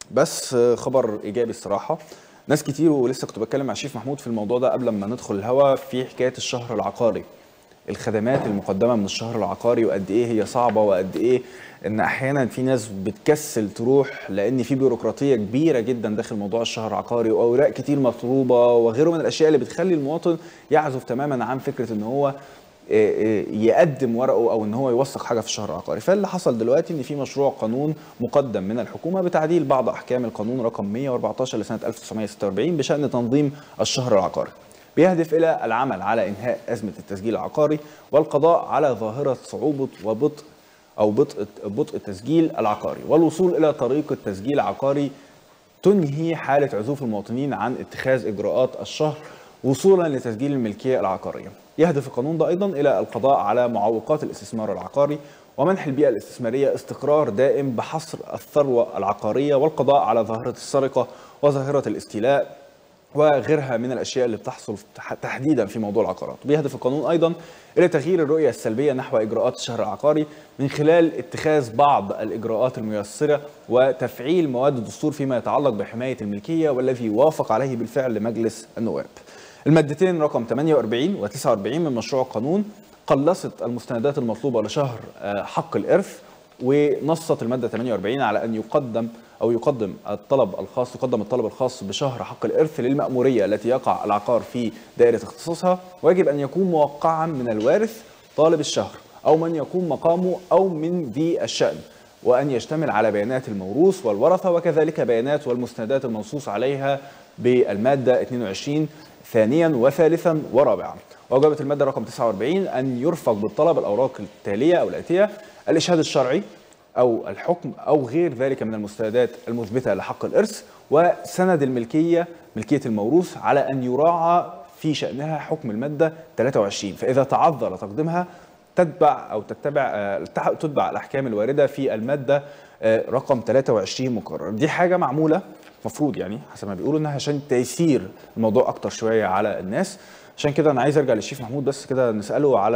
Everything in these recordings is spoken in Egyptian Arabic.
بس خبر ايجابي الصراحه ناس كتير ولسه كنت بتكلم مع شيف محمود في الموضوع ده قبل ما ندخل الهوا في حكايه الشهر العقاري الخدمات المقدمه من الشهر العقاري وقد ايه هي صعبه وقد ايه ان احيانا في ناس بتكسل تروح لان في بيروقراطيه كبيره جدا داخل موضوع الشهر العقاري واوراق كتير مطلوبه وغيره من الاشياء اللي بتخلي المواطن يعزف تماما عن فكره ان هو يقدم ورقه او ان هو يوثق حاجه في الشهر العقاري فاللي حصل دلوقتي ان في مشروع قانون مقدم من الحكومه بتعديل بعض احكام القانون رقم 114 لسنه 1946 بشان تنظيم الشهر العقاري بيهدف الى العمل على انهاء ازمه التسجيل العقاري والقضاء على ظاهره صعوبه وبطء او بطء بطء التسجيل العقاري والوصول الى طريقه تسجيل عقاري تنهي حاله عزوف المواطنين عن اتخاذ اجراءات الشهر وصولا لتسجيل الملكيه العقاريه. يهدف القانون ده ايضا الى القضاء على معوقات الاستثمار العقاري ومنح البيئه الاستثماريه استقرار دائم بحصر الثروه العقاريه والقضاء على ظاهره السرقه وظاهره الاستيلاء وغيرها من الاشياء اللي بتحصل تحديدا في موضوع العقارات بيهدف القانون ايضا الى تغيير الرؤيه السلبيه نحو اجراءات الشهر العقاري من خلال اتخاذ بعض الاجراءات الميسره وتفعيل مواد الدستور فيما يتعلق بحمايه الملكيه والذي وافق عليه بالفعل مجلس النواب المادتين رقم 48 و 49 من مشروع القانون قلصت المستندات المطلوبه لشهر حق الارث ونصت الماده 48 على ان يقدم او يقدم الطلب الخاص يقدم الطلب الخاص بشهر حق الارث للماموريه التي يقع العقار في دائره اختصاصها ويجب ان يكون موقعا من الوارث طالب الشهر او من يقوم مقامه او من ذي الشان وان يشتمل على بيانات الموروث والورثه وكذلك بيانات والمستندات المنصوص عليها بالماده 22 ثانيا وثالثا ورابعا وأوجبت المادة رقم 49 أن يرفق بالطلب الأوراق التالية أو الآتية الإشهاد الشرعي أو الحكم أو غير ذلك من المستندات المثبتة لحق الإرث وسند الملكية ملكية الموروث على أن يراعى في شأنها حكم المادة 23 فإذا تعذر تقديمها تتبع أو تتبع تتبع الأحكام الواردة في المادة رقم 23 مقرر دي حاجة معمولة مفروض يعني حسب ما بيقولوا انها عشان تيسير الموضوع اكتر شويه على الناس عشان كده انا عايز ارجع للشيف محمود بس كده نساله على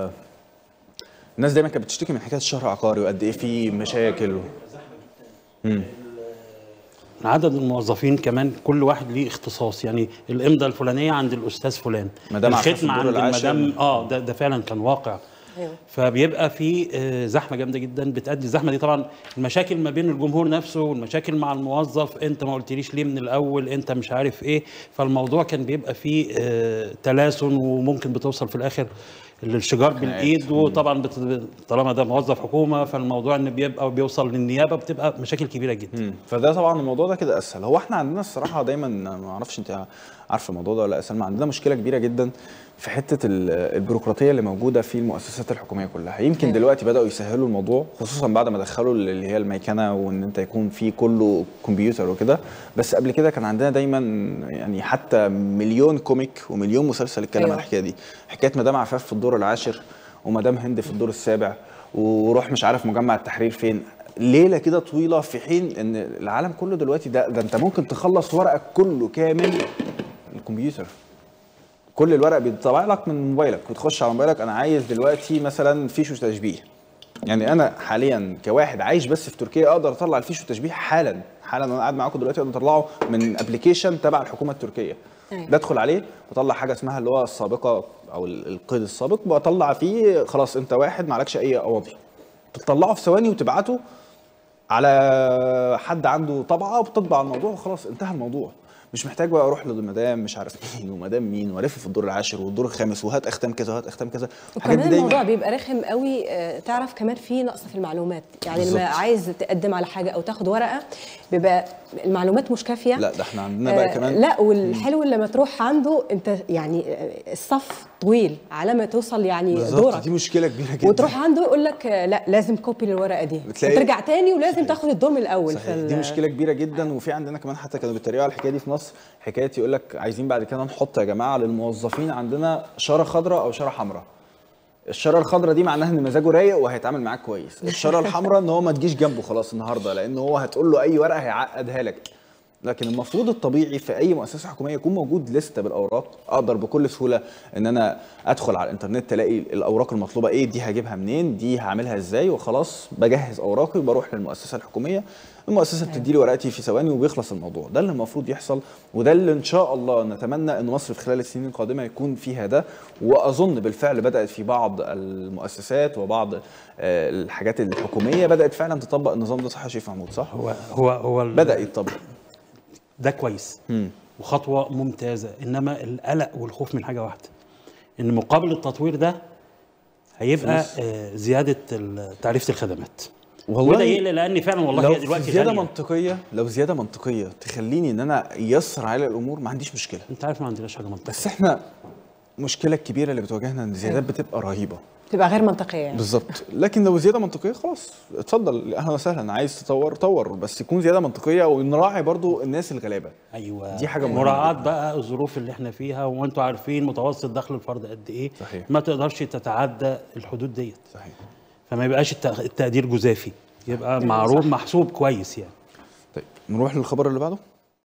الناس دايما كانت بتشتكي من حكايه الشهر العقاري وقد ايه في مشاكل و... مم. عدد الموظفين كمان كل واحد ليه اختصاص يعني الامضه الفلانيه عند الاستاذ فلان مدام الختم عند المدام اه ده, ده فعلا كان واقع أيوة. فبيبقى في زحمه جامده جدا بتأدي الزحمه دي طبعا المشاكل ما بين الجمهور نفسه والمشاكل مع الموظف انت ما قلتليش ليه من الاول انت مش عارف ايه فالموضوع كان بيبقى فيه تلاسن وممكن بتوصل في الاخر للشجار بالايد وطبعا بت... طالما ده موظف حكومه فالموضوع ان بيبقى بيوصل للنيابه بتبقى مشاكل كبيره جدا مم. فده طبعا الموضوع ده كده اسهل هو احنا عندنا الصراحه دايما ما اعرفش انت عارفه الموضوع ده ولا اسهل عندنا مشكله كبيره جدا في حته البيروقراطيه اللي موجوده في المؤسسات الحكوميه كلها يمكن أيوة. دلوقتي بداوا يسهلوا الموضوع خصوصا بعد ما دخلوا اللي هي الميكنه وان انت يكون في كله كمبيوتر وكده بس قبل كده كان عندنا دايما يعني حتى مليون كوميك ومليون مسلسل اتكلم أيوة. عن الحكايه دي حكايه مدام عفاف في الدور العاشر ومدام هند في الدور السابع وروح مش عارف مجمع التحرير فين ليله كده طويله في حين ان العالم كله دلوقتي ده ده انت ممكن تخلص ورقك كله كامل الكمبيوتر كل الورق بيطلع لك من موبايلك وتخش على موبايلك انا عايز دلوقتي مثلا فيش وتشبيه يعني انا حاليا كواحد عايش بس في تركيا اقدر اطلع الفيش وتشبيه حالا حالا انا قاعد معاكم دلوقتي اقدر اطلعه من ابلكيشن تبع الحكومه التركيه أيوة. بدخل عليه بطلع حاجه اسمها اللي هو السابقه او القيد السابق بطلع فيه خلاص انت واحد معلكش اي قواضي بتطلعه في ثواني وتبعته على حد عنده طبعه وبتطبع الموضوع وخلاص انتهى الموضوع مش محتاج بقى اروح لمدام مش عارف مين ومدام مين والف في الدور العاشر والدور الخامس وهات اختام كذا وهات اختام كذا وكمان الموضوع بيبقى رخم قوي آه، تعرف كمان في نقص في المعلومات يعني لما بالظبط. عايز تقدم على حاجه او تاخد ورقه بيبقى المعلومات مش كافيه لا ده احنا عندنا بقى آه، كمان لا والحلو لما تروح عنده انت يعني آه، الصف طويل على ما توصل يعني بالظبط دورك دي مشكله كبيره جدا وتروح عنده يقول لك آه، لا لازم كوبي للورقه دي بتلاقي- وترجع تاني ولازم تاخد الدور من الاول صحيح فال- دي مشكله كبيره جدا وفي عندنا كمان حتى كانوا بيتريقوا على الحكايه دي في مصر حكايه يقول لك عايزين بعد كده نحط يا جماعه للموظفين عندنا شاره خضراء او شاره حمراء الشاره الخضراء دي معناها ان مزاجه رايق وهيتعامل معاك كويس الشاره الحمراء ان هو ما تجيش جنبه خلاص النهارده لان هو هتقول له اي ورقه هيعقدها لك لكن المفروض الطبيعي في اي مؤسسه حكوميه يكون موجود لسته بالاوراق اقدر بكل سهوله ان انا ادخل على الانترنت الاقي الاوراق المطلوبه ايه دي هجيبها منين دي هعملها ازاي وخلاص بجهز اوراقي وبروح للمؤسسه الحكوميه المؤسسه بتدي لي ورقتي في ثواني وبيخلص الموضوع ده اللي المفروض يحصل وده اللي ان شاء الله نتمنى ان مصر في خلال السنين القادمه يكون فيها ده واظن بالفعل بدات في بعض المؤسسات وبعض آه، الحاجات الحكوميه بدات فعلا تطبق النظام ده صح يا شريف محمود صح هو هو هو ال- بدا يتطبق ده كويس وخطوه ممتازه انما القلق والخوف من حاجه واحده ان مقابل التطوير ده هيبقى آه، زياده ال- تعريفه الخدمات والله وده يقلق لان فعلا والله لو هي دلوقتي زياده غالية. منطقيه لو زياده منطقيه تخليني ان انا يسر على الامور ما عنديش مشكله انت عارف ما عندناش حاجه منطقيه بس احنا المشكله الكبيره اللي بتواجهنا ان الزيادات بتبقى رهيبه تبقى غير منطقيه يعني بالظبط لكن لو زياده منطقيه خلاص اتفضل اهلا وسهلا عايز تطور طور بس يكون زياده منطقيه ونراعي برضو الناس الغلابه ايوه دي حاجة مهمة مراعاه جداً. بقى الظروف اللي احنا فيها وانتوا عارفين متوسط دخل الفرد قد ايه صحيح. ما تقدرش تتعدى الحدود ديت صحيح فما يبقاش الت- التقدير جزافي يبقى معروف محسوب كويس يعني طيب نروح للخبر اللي بعده